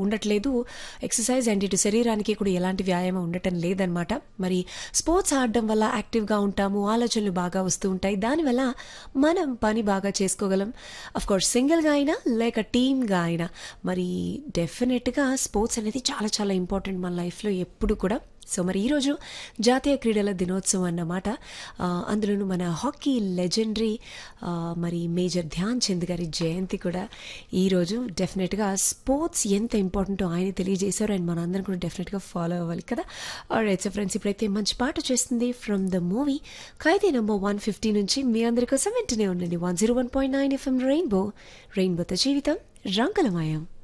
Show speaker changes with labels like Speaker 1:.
Speaker 1: ఉండట్లేదు exercise and ఇటు శరీరానికి కూడా ఎలాంటి వ్యాయామం ఉండటం లేదనమాట మరి స్పోర్ట్స్ ఆడడం వల్ల యాక్టివ్గా ఉంటాము ఆలోచనలు బాగా వస్తూ ఉంటాయి దానివల్ల మనం పని బాగా చేసుకోగలం అఫ్ కోర్స్ సింగిల్గా అయినా లేక టీమ్గా అయినా మరి డెఫినెట్గా స్పోర్ట్స్ అనేది చాలా చాలా ఇంపార్టెంట్ మన లైఫ్లో ఎప్పుడు కూడా సో మరి ఈరోజు జాతీయ క్రీడల దినోత్సవం అన్నమాట ఆ, అందులోనూ మన హాకీ లెజెండరీ ఆ, మరి మేజర్ ధ్యాన్ చంద్ గారి జయంతి కూడా ఈరోజు డెఫినెట్గా స్పోర్ట్స్ ఎంత ఇంపార్టెంటో ఆయన తెలియజేశారు అండ్ మనందరం కూడా డెఫినెట్గా ఫాలో అవ్వాలి కదా రైట్ సో ఫ్రెండ్స్ ఇప్పుడైతే మంచి పాట చేస్తుంది from the movie Khaidi number one fifty నుంచి మీ అందరి కోసం వెంటనే ఉండండి one zero one point nine FM rainbow రెయిన్బోతో జీవితం రంగులమయం